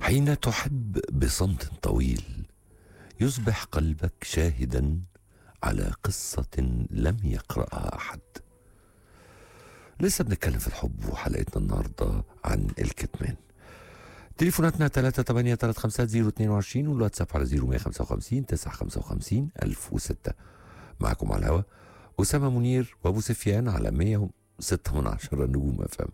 حين تحب بصمت طويل يصبح قلبك شاهدا على قصة لم يقرأها أحد لسه بنتكلم في الحب وحلقتنا النهاردة عن الكتمان تليفوناتنا 3 8 3 5 0 22 والواتساب على 0155 955 1006 معكم على الهوا أسامة منير وأبو سفيان على 106 من عشرة نجوم أفهم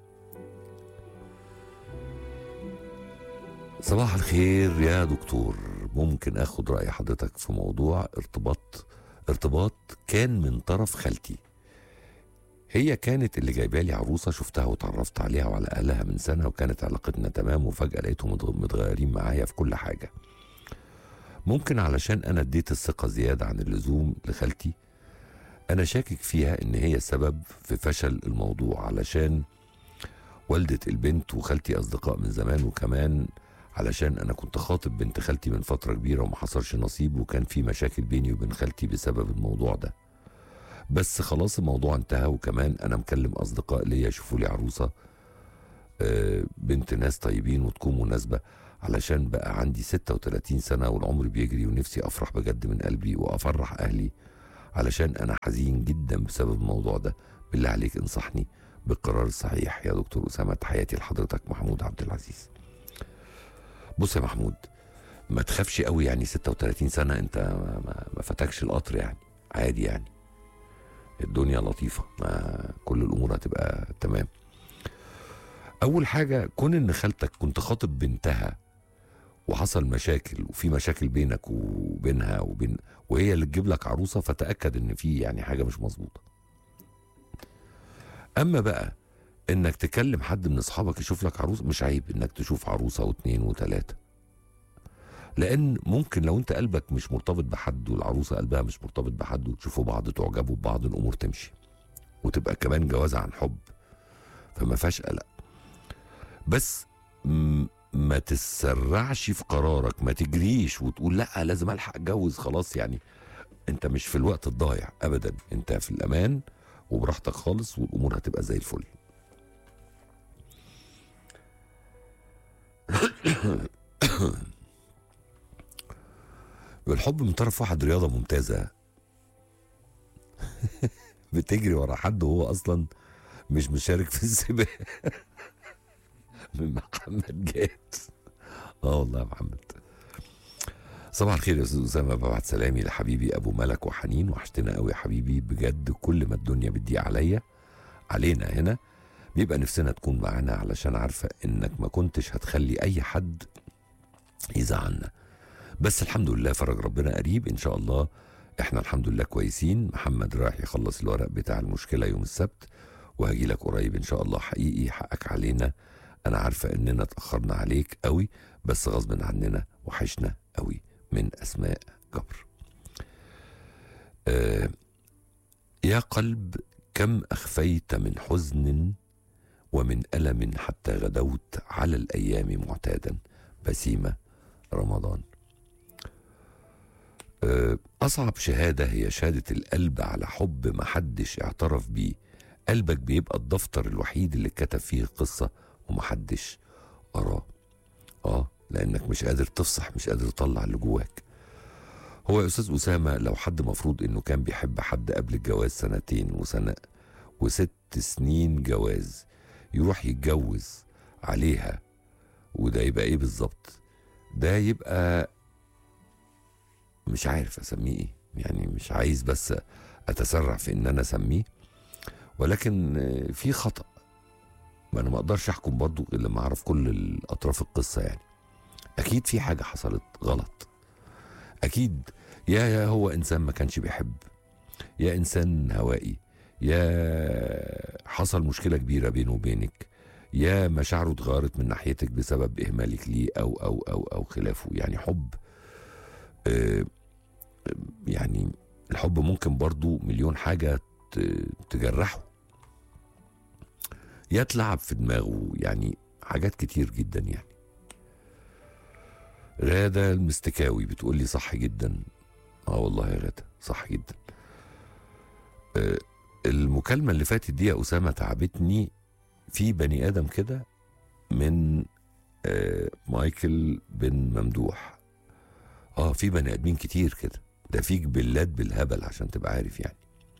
صباح الخير يا دكتور ممكن اخد رأي حضرتك في موضوع ارتباط ارتباط كان من طرف خالتي هي كانت اللي جايبه لي عروسه شفتها وتعرفت عليها وعلى اهلها من سنه وكانت علاقتنا تمام وفجاه لقيتهم متغ- متغيرين معايا في كل حاجه ممكن علشان انا اديت الثقه زياده عن اللزوم لخالتي انا شاكك فيها ان هي السبب في فشل الموضوع علشان والدة البنت وخالتي اصدقاء من زمان وكمان علشان انا كنت خاطب بنت خالتي من فتره كبيره وما حصلش نصيب وكان في مشاكل بيني وبين خالتي بسبب الموضوع ده بس خلاص الموضوع انتهى وكمان انا مكلم اصدقاء ليا يشوفوا لي عروسه آه، بنت ناس طيبين وتكون مناسبه علشان بقى عندي 36 سنه والعمر بيجري ونفسي افرح بجد من قلبي وافرح اهلي علشان انا حزين جدا بسبب الموضوع ده بالله عليك انصحني بالقرار الصحيح يا دكتور اسامه تحياتي لحضرتك محمود عبد العزيز بص يا محمود ما تخافش قوي يعني 36 سنه انت ما, ما, ما فاتكش القطر يعني عادي يعني الدنيا لطيفه ما كل الامور هتبقى تمام اول حاجه كون ان خالتك كنت خاطب بنتها وحصل مشاكل وفي مشاكل بينك وبينها وبين وهي اللي تجيب لك عروسه فتاكد ان في يعني حاجه مش مظبوطه اما بقى انك تكلم حد من اصحابك يشوف لك عروسه مش عيب انك تشوف عروسه واثنين وثلاثه لان ممكن لو انت قلبك مش مرتبط بحد والعروسه قلبها مش مرتبط بحد وتشوفوا بعض تعجبوا ببعض الامور تمشي وتبقى كمان جوازه عن حب فما فيهاش قلق بس م- ما تسرعش في قرارك ما تجريش وتقول لا لازم الحق اتجوز خلاص يعني انت مش في الوقت الضايع ابدا انت في الامان وبراحتك خالص والامور هتبقى زي الفل الحب من طرف واحد رياضة ممتازة بتجري ورا حد وهو أصلا مش مشارك في السباق من محمد جاد اه والله يا محمد صباح الخير يا استاذ اسامه ببعت سلامي لحبيبي ابو ملك وحنين وحشتنا قوي يا حبيبي بجد كل ما الدنيا بتضيق عليا علينا هنا بيبقى نفسنا تكون معانا علشان عارفه انك ما كنتش هتخلي اي حد يزعلنا بس الحمد لله فرج ربنا قريب ان شاء الله احنا الحمد لله كويسين محمد رايح يخلص الورق بتاع المشكله يوم السبت وهجي لك قريب ان شاء الله حقيقي حقك علينا انا عارفه اننا اتاخرنا عليك قوي بس غصب عننا وحشنا قوي من اسماء جبر آه يا قلب كم اخفيت من حزن ومن الم حتى غدوت على الايام معتادا بسيمه رمضان آه، أصعب شهادة هي شهادة القلب على حب محدش اعترف بيه قلبك بيبقى الدفتر الوحيد اللي كتب فيه القصة ومحدش قراه اه لأنك مش قادر تفصح مش قادر تطلع اللي جواك هو يا أستاذ أسامة لو حد مفروض إنه كان بيحب حد قبل الجواز سنتين وسنة وست سنين جواز يروح يتجوز عليها وده يبقى إيه بالظبط ده يبقى مش عارف اسميه ايه يعني مش عايز بس اتسرع في ان انا اسميه ولكن آه، في خطا ما انا ما اقدرش احكم برضو غير لما اعرف كل الاطراف القصه يعني اكيد في حاجه حصلت غلط اكيد يا يا هو انسان ما كانش بيحب يا انسان هوائي يا حصل مشكله كبيره بينه وبينك يا مشاعره اتغيرت من ناحيتك بسبب اهمالك ليه او او او او خلافه يعني حب آه، يعني الحب ممكن برضو مليون حاجة ت- تجرحه يا تلعب في دماغه يعني حاجات كتير جدا يعني غادة المستكاوي بتقول لي صح جدا اه والله يا غادة صح جدا آه، المكالمة اللي فاتت دي يا أسامة تعبتني في بني آدم كده من آه، مايكل بن ممدوح اه في بني ادمين كتير كده ده في جبلات بالهبل عشان تبقى عارف يعني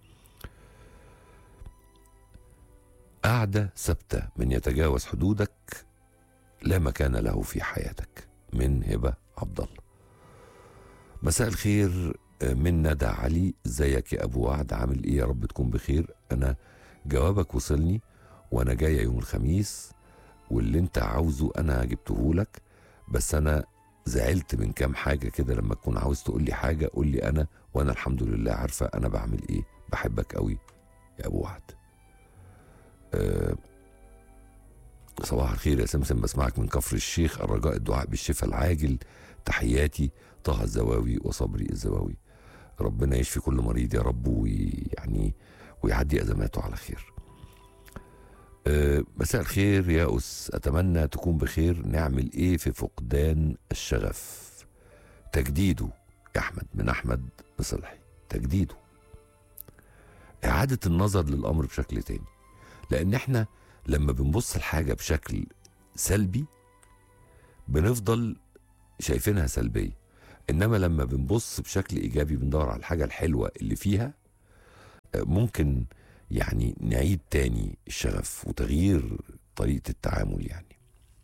قاعدة ثابتة من يتجاوز حدودك لا مكان له في حياتك من هبة عبد الله مساء الخير من ندى علي ازيك يا ابو وعد عامل ايه يا رب تكون بخير انا جوابك وصلني وانا جايه يوم الخميس واللي انت عاوزه انا جبته لك بس انا زعلت من كام حاجه كده لما تكون عاوز تقول لي حاجه قول لي انا وانا الحمد لله عارفه انا بعمل ايه بحبك قوي يا ابو وعد أه صباح الخير يا سمسم بسمعك من كفر الشيخ الرجاء الدعاء بالشفاء العاجل تحياتي طه الزواوي وصبري الزواوي ربنا يشفي كل مريض يا رب ويعني ويعدي ازماته على خير أه مساء الخير يا أس أتمنى تكون بخير نعمل إيه في فقدان الشغف تجديده يا أحمد من أحمد بصلحي تجديده إعادة النظر للأمر بشكل تاني لأن إحنا لما بنبص الحاجة بشكل سلبي بنفضل شايفينها سلبية إنما لما بنبص بشكل إيجابي بندور على الحاجة الحلوة اللي فيها ممكن يعني نعيد تاني الشغف وتغيير طريقة التعامل يعني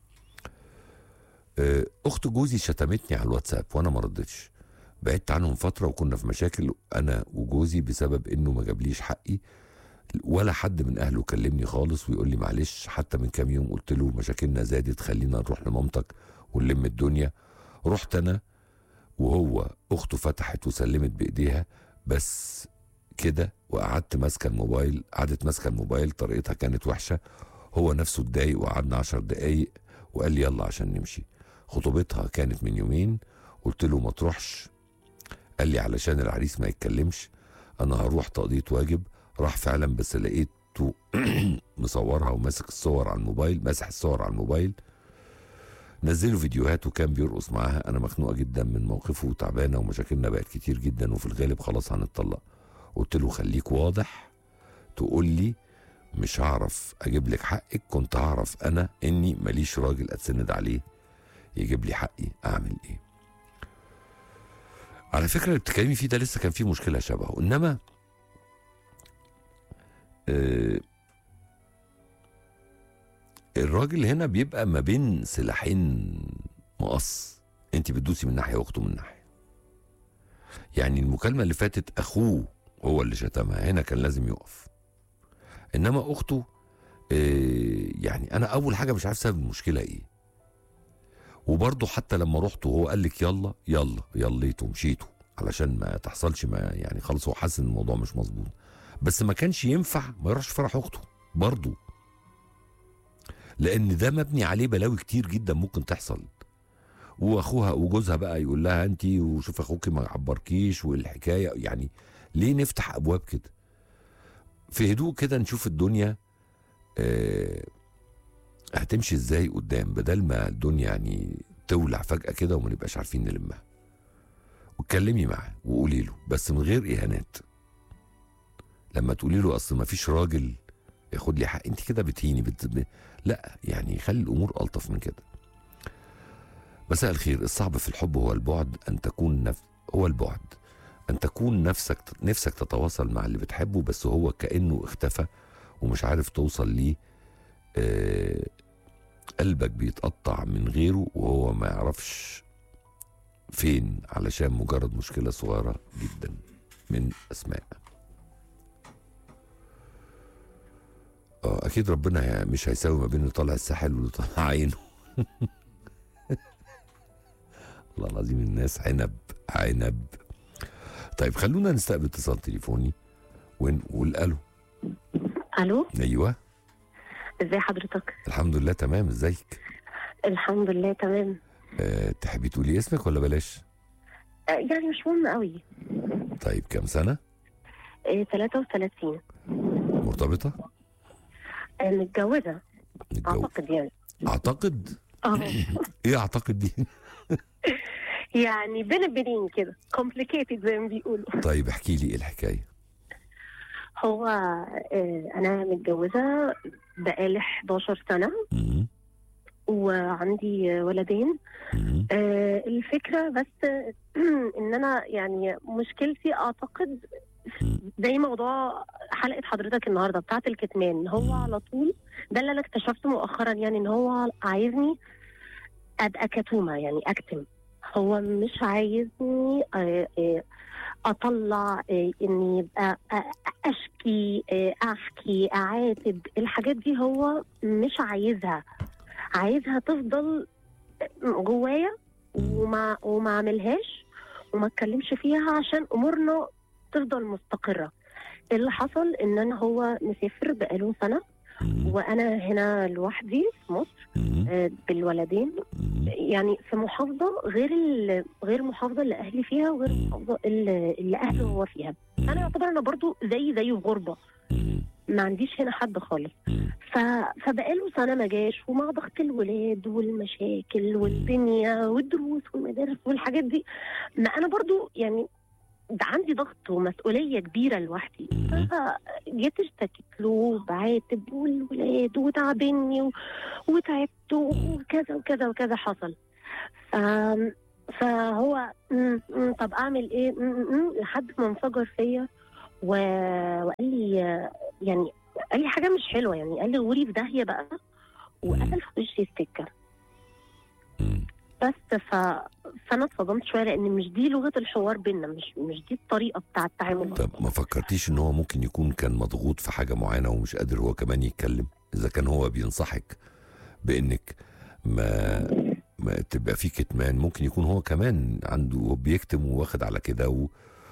أخت جوزي شتمتني على الواتساب وأنا ما ردتش بعدت عنهم فترة وكنا في مشاكل أنا وجوزي بسبب إنه ما جابليش حقي ولا حد من أهله كلمني خالص ويقول لي معلش حتى من كام يوم قلت له مشاكلنا زادت خلينا نروح لمامتك ونلم الدنيا رحت أنا وهو أخته فتحت وسلمت بإيديها بس كده وقعدت ماسكه الموبايل قعدت ماسكه الموبايل طريقتها كانت وحشه هو نفسه اتضايق وقعدنا عشر دقايق وقال لي يلا عشان نمشي خطوبتها كانت من يومين قلت له ما تروحش قال لي علشان العريس ما يتكلمش انا هروح تقضية واجب راح فعلا بس لقيته مصورها وماسك الصور على الموبايل ماسح الصور على الموبايل نزلوا فيديوهات وكان بيرقص معاها انا مخنوقه جدا من موقفه وتعبانه ومشاكلنا بقت كتير جدا وفي الغالب خلاص هنتطلق قلت له خليك واضح تقول لي مش هعرف اجيب لك حقك كنت هعرف انا اني ماليش راجل اتسند عليه يجيب لي حقي اعمل ايه على فكره اللي بتتكلمي فيه ده لسه كان فيه مشكله شبهه انما آه الراجل هنا بيبقى ما بين سلاحين مقص انت بتدوسي من ناحيه واخته من ناحيه يعني المكالمه اللي فاتت اخوه هو اللي شتمها هنا كان لازم يقف انما اخته آه يعني انا اول حاجه مش عارف سبب المشكله ايه وبرضه حتى لما رحت وهو قال لك يلا يلا يليتوا مشيتوا علشان ما تحصلش ما يعني خلاص هو حاسس ان الموضوع مش مظبوط بس ما كانش ينفع ما يروحش فرح اخته برضه لان ده مبني عليه بلاوي كتير جدا ممكن تحصل واخوها وجوزها بقى يقول لها انت وشوف اخوك ما عبركيش والحكايه يعني ليه نفتح ابواب كده في هدوء كده نشوف الدنيا آه هتمشي ازاي قدام بدل ما الدنيا يعني تولع فجاه كده وما نبقاش عارفين نلمها واتكلمي معاه وقولي له بس من غير اهانات لما تقولي له اصل ما فيش راجل ياخد لي حق انت كده بتهيني بت... لا يعني خلي الامور الطف من كده مساء الخير الصعب في الحب هو البعد ان تكون نف... هو البعد ان تكون نفسك نفسك تتواصل مع اللي بتحبه بس هو كانه اختفى ومش عارف توصل ليه آه قلبك بيتقطع من غيره وهو ما يعرفش فين علشان مجرد مشكلة صغيرة جدا من أسماء اه اكيد ربنا مش هيساوي ما بين اللي طالع الساحل واللي طالع عينه والله العظيم الناس عنب عنب طيب خلونا نستقبل اتصال تليفوني ونقول الو الو ايوه ازي حضرتك الحمد لله تمام ازيك الحمد لله تمام أه تحبي تقولي اسمك ولا بلاش آه، يعني مش مهم قوي طيب كام سنه آه، 33 مرتبطه آه، متجوزة نتجوز اعتقد يعني اعتقد اه ايه اعتقد دي يعني بين البنين كده complicated زي ما بيقولوا طيب احكي لي ايه الحكايه هو آه، انا متجوزة بقالي 11 سنة مم. وعندي ولدين مم. آه، الفكرة بس ان انا يعني مشكلتي اعتقد زي موضوع حلقة حضرتك النهاردة بتاعة الكتمان هو على طول ده اللي انا اكتشفته مؤخرا يعني ان هو عايزني ابقى كتومة يعني اكتم هو مش عايزني آه، آه، اطلع آه، اني يبقى آه، اشكي آه، احكي اعاتب الحاجات دي هو مش عايزها عايزها تفضل جوايا وما وما اعملهاش وما اتكلمش فيها عشان امورنا تفضل مستقره اللي حصل ان انا هو مسافر بقاله سنه مم. وانا هنا لوحدي في مصر مم. آه، بالولدين مم. يعني في محافظه غير ال- غير المحافظه اللي اهلي فيها وغير المحافظه اللي, اللي اهله هو فيها انا يعتبر انا برضو زي زيه في غربه مم. ما عنديش هنا حد خالص مم. ف... فبقاله سنه ما جاش ومع ضغط الولاد والمشاكل والدنيا والدروس والمدارس والحاجات دي ما انا برضو يعني ده عندي ضغط ومسؤوليه كبيره لوحدي مم. فجيت اشتكيت له بعاتب والولاد وتعبني و... وتعبت وكذا وكذا وكذا حصل ف... فهو م- م- طب اعمل ايه م- م- م- لحد ما انفجر فيا و... وقال لي يعني قال لي حاجه مش حلوه يعني قال لي غوري في داهيه بقى وقفل في وشي السكه مم. بس ف... فانا اتصدمت شويه لان مش دي لغه الحوار بينا مش مش دي الطريقه بتاع التعامل طب ما فكرتيش ان هو ممكن يكون كان مضغوط في حاجه معينه ومش قادر هو كمان يتكلم اذا كان هو بينصحك بانك ما ما تبقى في كتمان ممكن يكون هو كمان عنده بيكتم وواخد على كده و...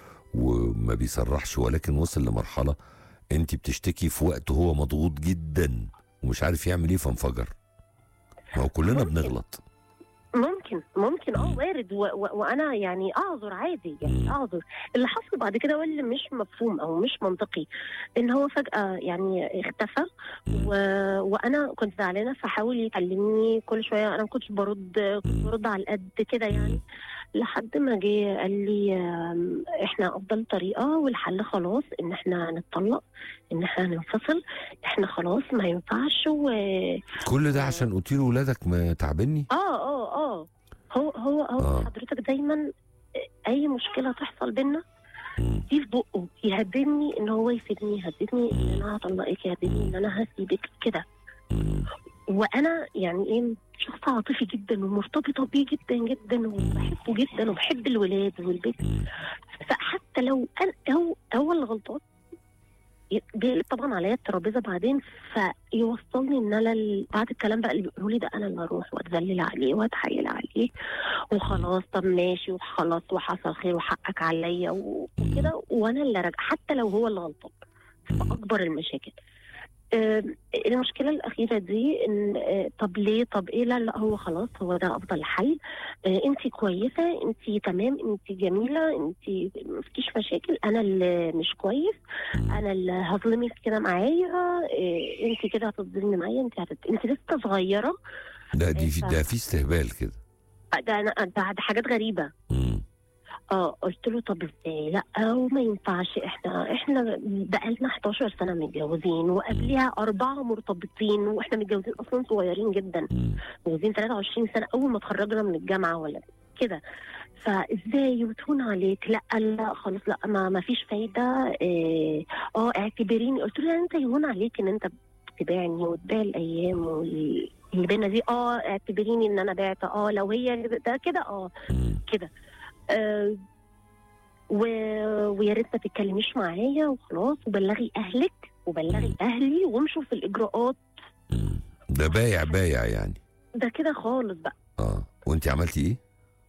وما بيصرحش ولكن وصل لمرحله انت بتشتكي في وقت هو مضغوط جدا ومش عارف يعمل ايه فانفجر ما هو كلنا ممكن. بنغلط ممكن ممكن اه مم. وارد و... و... وانا يعني اعذر عادي يعني مم. اعذر اللي حصل بعد كده واللي مش مفهوم او مش منطقي ان هو فجاه يعني اختفى و... وانا كنت زعلانه فحاول يكلمني كل شويه انا ما كنتش برد كنت برد على القد كده يعني لحد ما جه قال لي آم، احنا افضل طريقه والحل خلاص ان احنا نتطلق ان احنا ننفصل احنا خلاص ما ينفعش و كل ده عشان قلت له ولادك ما تعبني اه اه اه هو هو هو آه. حضرتك دايما اي مشكله تحصل بينا مم. دي في بقه يهددني ان هو يسيبني يهددني ان انا هطلقك يهددني ان انا هسيبك كده مم. وانا يعني ايه شخص عاطفي جدا ومرتبطه بيه جدا جدا وبحبه جدا وبحب الولاد والبيت مم. فحتى لو انا هو هو اللي غلطان ي- بيقلب طبعا عليا الترابيزه بعدين فيوصلني ان انا ال- بعد الكلام بقى اللي بيقولوا لي ده انا اللي اروح واتذلل عليه واتحايل عليه وخلاص طب ماشي وخلاص وحصل خير وحقك عليا و- وكده وانا اللي راجع حتى لو هو اللي غلطان في اكبر المشاكل آم، المشكله الاخيره دي ان آه، طب ليه طب ايه لا لا هو خلاص هو ده افضل حل انت كويسه انت تمام انت جميله انت مفيش مشاكل انا اللي مش كويس انا اللي هظلمك كده معايا انت كده هتظلمي معايا انت هتت... انت لسه صغيره ده دي في إنت- ده في استهبال كده ده انا ده, ده حاجات غريبه مم. اه قلت له طب ازاي لا وما ينفعش احنا احنا بقالنا 11 سنه متجوزين وقبلها اربعه مرتبطين واحنا متجوزين اصلا صغيرين جدا مم. متجوزين 23 سنه اول ما اتخرجنا من الجامعه ولا كده فازاي وتهون عليك لا لا خلاص لا ما, ما فيش فايده اه آه، اعتبريني قلت له لا انت يهون عليك ان انت بتبيعني وتبيع الايام وال- اللي بينا دي اه اعتبريني ان انا بعت اه لو هي ده كده اه مم. كده آه و... ويا ريت ما تتكلميش معايا وخلاص وبلغي اهلك وبلغي اهلي وامشوا في الاجراءات مم. ده بايع بايع يعني ده كده خالص بقى اه وانت عملتي ايه؟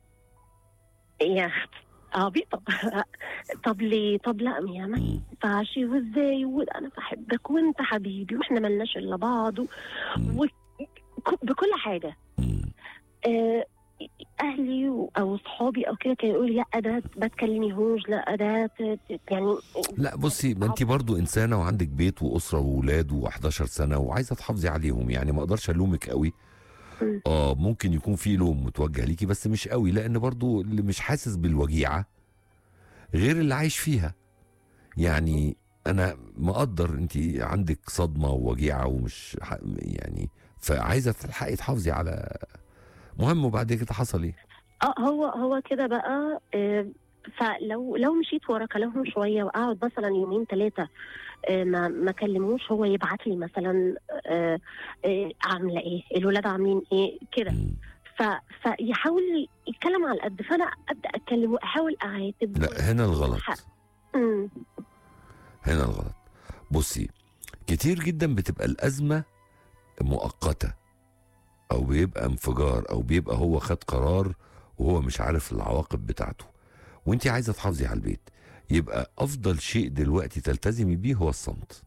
يا اختي عبيطه طب ليه طب لا يا ما مم. ينفعش وازاي وانا بحبك وانت حبيبي واحنا ملناش الا بعض و... مم. و... بكل حاجه مم. آه، اهلي و- او صحابي او كده كانوا يقولوا لا ده ما تكلميهوش لا ده ت- ت- يعني لا بصي ما انت برضو انسانه وعندك بيت واسره واولاد و11 سنه وعايزه تحافظي عليهم يعني ما اقدرش الومك قوي مم. اه ممكن يكون في لوم متوجه ليكي بس مش قوي لان برضو اللي مش حاسس بالوجيعه غير اللي عايش فيها يعني انا مقدر انت عندك صدمه ووجيعه ومش ح- يعني فعايزه تلحقي تحافظي على مهم وبعد كده حصل ايه اه هو هو كده بقى آه، فلو لو مشيت ورا كلامهم شويه واقعد مثلا يومين ثلاثه ما ما كلموش هو يبعت لي مثلا آه، آه، عامله ايه الولاد عاملين ايه كده مم. ف فيحاول يتكلم على القد فانا ابدا اتكلم واحاول اعاتب لا هنا الغلط امم هنا الغلط بصي كتير جدا بتبقى الأزمة مؤقتة أو بيبقى انفجار أو بيبقى هو خد قرار وهو مش عارف العواقب بتاعته وانت عايزة تحافظي على البيت يبقى أفضل شيء دلوقتي تلتزمي بيه هو الصمت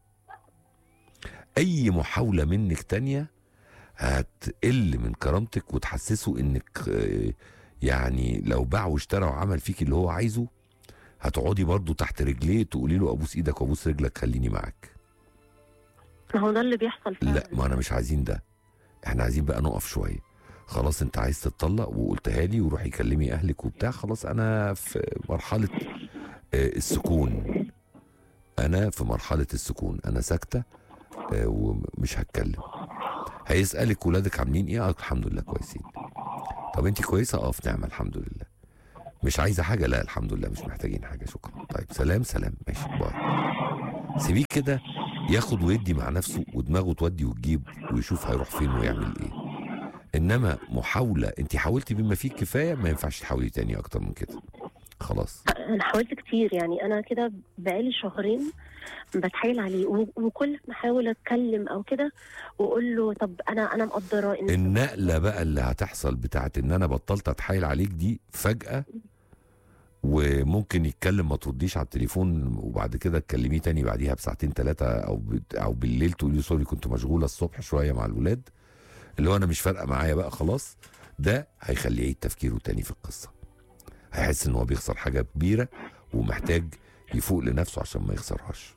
أي محاولة منك تانية هتقل من كرامتك وتحسسه انك آه، يعني لو باع واشترى وعمل فيك اللي هو عايزه هتقعدي برضو تحت رجليه تقولي له ابوس ايدك وابوس رجلك خليني معاك ما هو ده اللي بيحصل فعلا لا ما انا مش عايزين ده احنا عايزين بقى نقف شويه خلاص انت عايز تتطلق وقلتها لي وروحي كلمي اهلك وبتاع خلاص انا في مرحله آه، السكون انا في مرحله السكون انا ساكته آه، ومش هتكلم هيسالك ولادك عاملين ايه آه، الحمد لله كويسين طب انت كويسه اه في نعمه الحمد لله مش عايزه حاجه لا الحمد لله مش محتاجين حاجه شكرا طيب سلام سلام ماشي باي سيبيه كده ياخد ويدي مع نفسه ودماغه تودي وتجيب ويشوف هيروح فين ويعمل ايه انما محاوله انت حاولتي بما فيه الكفايه ما ينفعش تحاولي تاني اكتر من كده خلاص انا حاولت كتير يعني انا كده بقالي شهرين بتحايل عليه و- وكل ما احاول اتكلم او كده واقول له طب انا انا مقدره ان النقله بقى اللي هتحصل بتاعت ان انا بطلت اتحايل عليك دي فجاه وممكن يتكلم ما ترديش على التليفون وبعد كده تكلميه تاني بعديها بساعتين ثلاثه او ب- او بالليل تقولي له سوري كنت مشغوله الصبح شويه مع الولاد اللي هو انا مش فارقه معايا بقى خلاص ده هيخليه يعيد تفكيره تاني في القصه هيحس ان هو بيخسر حاجه كبيره ومحتاج يفوق لنفسه عشان ما يخسرهاش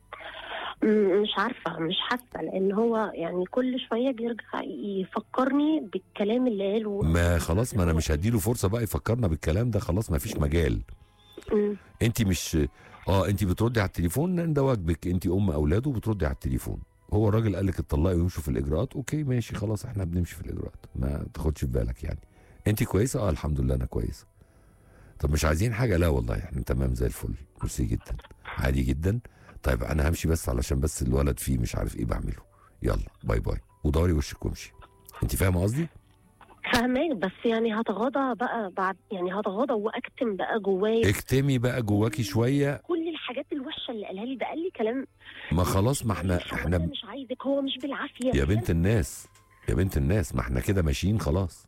م- مش عارفه مش حاسه لان هو يعني كل شويه بيرجع يفكرني بالكلام اللي قاله ما خلاص ما انا مش هديله فرصه بقى يفكرنا بالكلام ده خلاص ما فيش مجال م- انت مش اه انت بتردي على التليفون ده واجبك انت ام اولاده بتردي على التليفون هو الراجل قال لك اتطلقي ويمشوا في الاجراءات اوكي ماشي خلاص احنا بنمشي في الاجراءات ما تاخدش في بالك يعني انت كويسه اه الحمد لله انا كويسه طب مش عايزين حاجه لا والله احنا تمام زي الفل ميرسي جدا عادي جدا طيب انا همشي بس علشان بس الولد فيه مش عارف ايه بعمله يلا باي باي ودوري وشك وامشي انت فاهمه قصدي فاهماك بس يعني هتغاضى بقى بعد يعني هتغاضى واكتم بقى جوايا اكتمي بقى جواكي شويه كل الحاجات الوحشه اللي قالها لي ده قال لي كلام ما خلاص ما احنا هو احنا أنا مش عايزك هو مش بالعافيه يا بنت الناس يا بنت الناس ما احنا كده ماشيين خلاص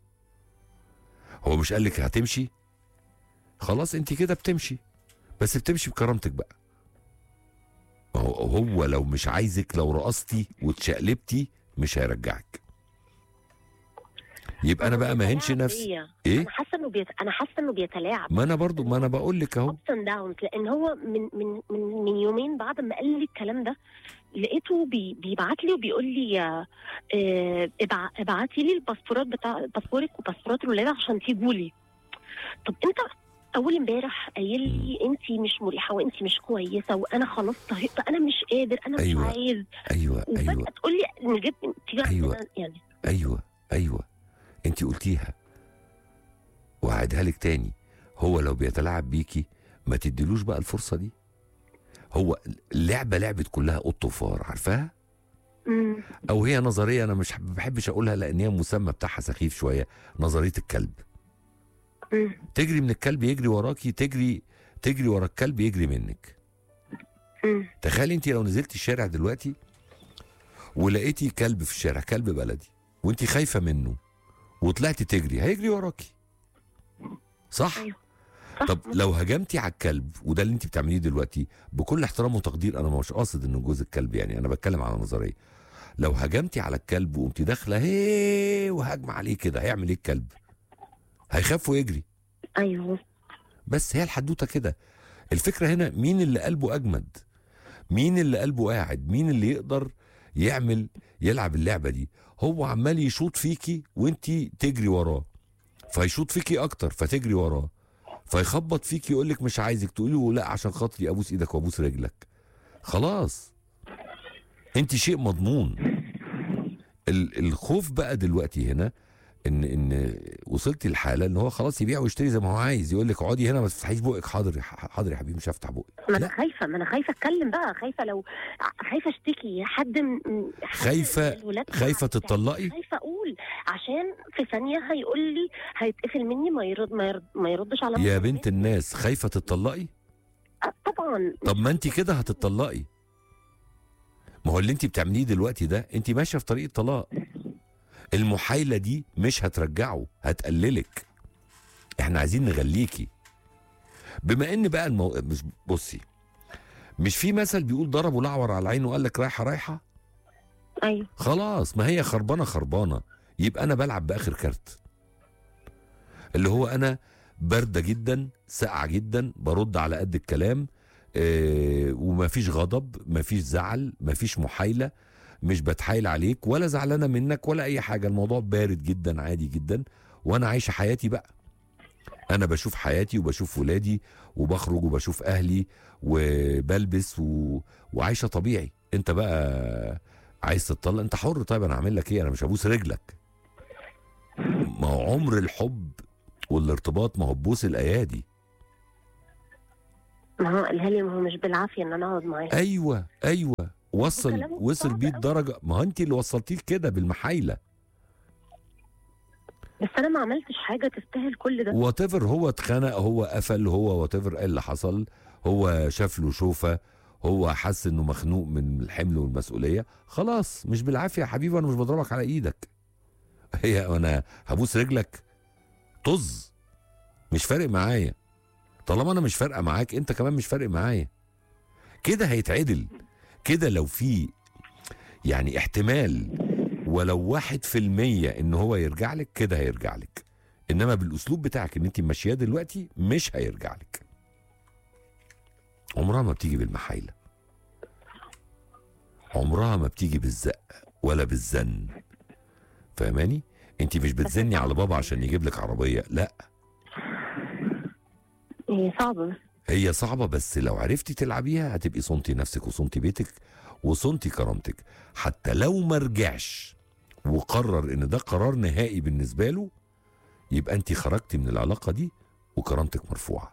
هو مش قالك هتمشي خلاص انت كده بتمشي بس بتمشي بكرامتك بقى ما هو هو لو مش عايزك لو رقصتي واتشقلبتي مش هيرجعك يبقى انا بقى ما هنش بيتلاعب نفسي بيا. ايه انا حاسه انه بيت... انا حاسه انه بيتلاعب ما انا برضو ما انا بقول لك اهو ups and downs لان هو من من من, من يومين بعد ما قال لي الكلام ده لقيته بي بيبعت لي وبيقول لي آه، آه، ابع- ابعتي لي الباسبورات بتاع باسبورك وباسبورات الولاد عشان تيجوا لي طب انت اول امبارح قايل لي انت مش مريحه وانت مش كويسه وانا خلاص طهقت انا مش قادر انا مش أيوة. عايز ايوه وفجاه ايوه تقول لي نجيب تيجي أيوة. عندنا يعني ايوه ايوه انت قلتيها وهعيدها لك تاني هو لو بيتلاعب بيكي ما تديلوش بقى الفرصه دي هو اللعبه لعبه كلها قط وفار عارفاها مم. او هي نظريه انا مش ما بحبش اقولها لان هي مسمى بتاعها سخيف شويه نظريه الكلب مم. تجري من الكلب يجري وراكي تجري تجري ورا الكلب يجري منك مم. تخيلي انت لو نزلتي الشارع دلوقتي ولقيتي كلب في الشارع كلب بلدي وانت خايفه منه وطلعتي تجري هيجري وراكي صح أيوة. صح طب لو هجمتي على الكلب وده اللي انت بتعمليه دلوقتي بكل احترام وتقدير انا مش قاصد انه جوز الكلب يعني انا بتكلم على نظريه لو هجمتي على الكلب وقمتي داخله هي وهاجمه عليه كده هيعمل ايه الكلب هيخاف ويجري ايوه بس هي الحدوته كده الفكره هنا مين اللي قلبه اجمد مين اللي قلبه قاعد مين اللي يقدر يعمل يلعب اللعبه دي هو عمال يشوط فيكي وانت تجري وراه فيشوط فيكي اكتر فتجري وراه فيخبط فيكي يقول لك مش عايزك تقولي له لا عشان خاطري ابوس ايدك وابوس رجلك خلاص انت شيء مضمون ال- الخوف بقى دلوقتي هنا ان ان وصلتي لحاله ان هو خلاص يبيع ويشتري زي ما هو عايز يقول لك اقعدي هنا ما تفتحيش بقك حاضر يا ح- حاضر يا حبيبي مش هفتح بقي ما انا لا. خايفه ما انا خايفه اتكلم بقى خايفه لو خايفه اشتكي حد من حد خايفة- من الولاد خايفة بتاعتي. تتطلقي؟ خايفه اقول عشان في ثانيه هيقول لي هيتقفل مني ما يرد ما, يرد ما يردش على يا مكالمات. بنت الناس خايفه تتطلقي أه، طبعا طب ما انت كده هتتطلقي ما هو اللي انت بتعمليه دلوقتي ده انت ماشيه في طريق الطلاق المحايله دي مش هترجعه هتقللك احنا عايزين نغليكي بما ان بقى المو... مش بصي مش في مثل بيقول ضربوا الاعور على عينه وقال لك رايحه رايحه ايوه خلاص ما هي خربانه خربانه يبقى انا بلعب باخر كارت اللي هو انا بارده جدا ساقعه جدا برد على قد الكلام آه ومفيش غضب مفيش زعل مفيش محايله مش بتحايل عليك ولا زعلانه منك ولا اي حاجه الموضوع بارد جدا عادي جدا وانا عايشه حياتي بقى انا بشوف حياتي وبشوف ولادي وبخرج وبشوف اهلي وبلبس و... وعايشه طبيعي انت بقى عايز تتطلق انت حر طيب انا هعمل لك ايه انا مش هبوس رجلك ما هو عمر الحب والارتباط ما هو ببوس الايادي ما هو قالها لي ما هو مش بالعافيه ان انا اقعد معاه ايوه ايوه وصل كلامه وصل صعب بيه أوي. الدرجه ما هو انت اللي وصلتيه كده بالمحايله بس انا ما عملتش حاجه تستاهل كل ده وات هو اتخنق هو قفل هو وات ايه اللي حصل هو شاف له شوفه هو حس انه مخنوق من الحمل والمسؤوليه خلاص مش بالعافيه يا حبيبي انا مش بضربك على ايدك هي انا هبوس رجلك طز مش فارق معايا طالما انا مش فارقه معاك انت كمان مش فارق معايا كده هيتعدل كده لو في يعني احتمال ولو واحد في المية ان هو يرجع لك كده هيرجع لك انما بالاسلوب بتاعك ان انت ماشياه دلوقتي مش هيرجع لك عمرها ما بتيجي بالمحايله عمرها ما بتيجي بالزق ولا بالزن فاهماني انت مش بتزني على بابا عشان يجيب لك عربيه لا هي صعبه هي صعبة بس لو عرفتي تلعبيها هتبقي صنتي نفسك وصنتي بيتك وصنتي كرامتك حتى لو ما رجعش وقرر ان ده قرار نهائي بالنسبة له يبقى انت خرجتي من العلاقة دي وكرامتك مرفوعة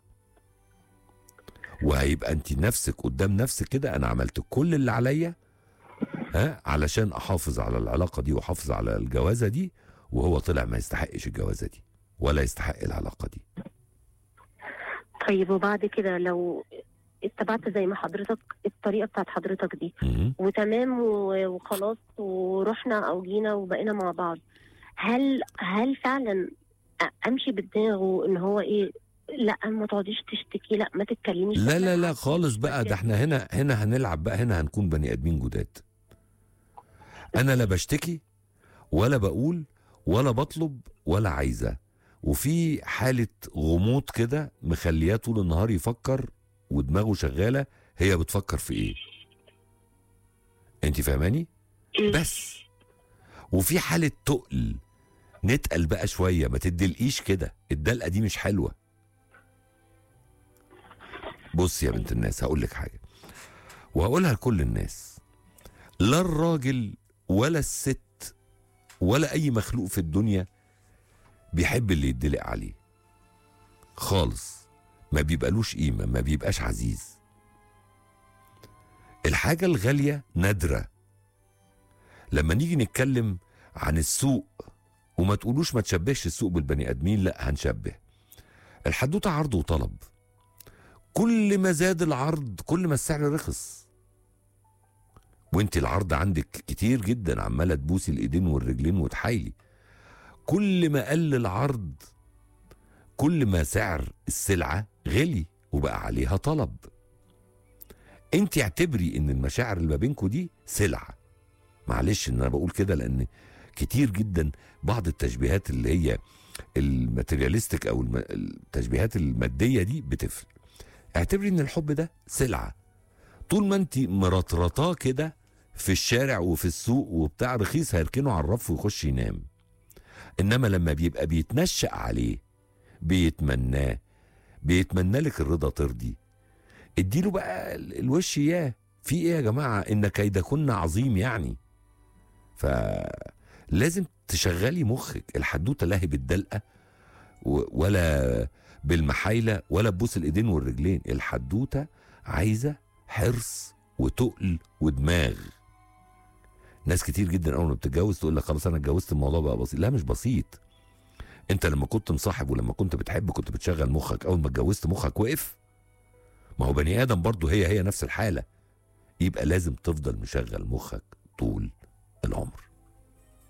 وهيبقى انت نفسك قدام نفسك كده انا عملت كل اللي عليا ها علشان احافظ على العلاقة دي واحافظ على الجوازة دي وهو طلع ما يستحقش الجوازة دي ولا يستحق العلاقة دي طيب وبعد كده لو اتبعت زي ما حضرتك الطريقه بتاعت حضرتك دي م- وتمام و- وخلاص ورحنا او جينا وبقينا مع بعض هل هل فعلا أ- امشي بدماغه ان هو ايه لا ما تقعديش تشتكي لا ما تتكلميش لا لا لا ما خالص بقى ده احنا هنا هنا هنلعب بقى هنا هنكون بني ادمين جداد انا لا بشتكي ولا بقول ولا بطلب ولا عايزه وفي حاله غموض كده مخلياه طول النهار يفكر ودماغه شغاله هي بتفكر في ايه انت فاهماني بس وفي حاله تقل نتقل بقى شويه ما تدلقيش كده الدلقه دي مش حلوه بص يا بنت الناس هقول لك حاجه وهقولها لكل الناس لا الراجل ولا الست ولا اي مخلوق في الدنيا بيحب اللي يدلق عليه خالص ما بيبقالوش قيمه ما بيبقاش عزيز الحاجه الغاليه نادره لما نيجي نتكلم عن السوق وما تقولوش ما تشبهش السوق بالبني ادمين لا هنشبه الحدوته عرض وطلب كل ما زاد العرض كل ما السعر رخص وانت العرض عندك كتير جدا عماله تبوسي الايدين والرجلين وتحايلي كل ما قل العرض كل ما سعر السلعه غلي وبقى عليها طلب انت اعتبري ان المشاعر اللي ما بينكم دي سلعه معلش ان انا بقول كده لان كتير جدا بعض التشبيهات اللي هي الماتيرياليستيك او الم- التشبيهات الماديه دي بتفرق اعتبري ان الحب ده سلعه طول ما انت مرطرطاه كده في الشارع وفي السوق وبتاع رخيص هيركنه على الرف ويخش ينام انما لما بيبقى بيتنشأ عليه بيتمناه بيتمنى لك الرضا ترضي اديله بقى ال- الوش اياه في ايه يا جماعه ان كيدكن عظيم يعني فلازم تشغلي مخك الحدوته لا هي بالدلقه و- ولا بالمحايله ولا ببوس الايدين والرجلين الحدوته عايزه حرص وتقل ودماغ ناس كتير جدا اول ما بتتجوز تقول لك خلاص انا اتجوزت الموضوع بقى بسيط لا مش بسيط انت لما كنت مصاحب ولما كنت بتحب كنت بتشغل مخك اول ما اتجوزت مخك وقف ما هو بني ادم برضه هي هي نفس الحاله يبقى لازم تفضل مشغل مخك طول العمر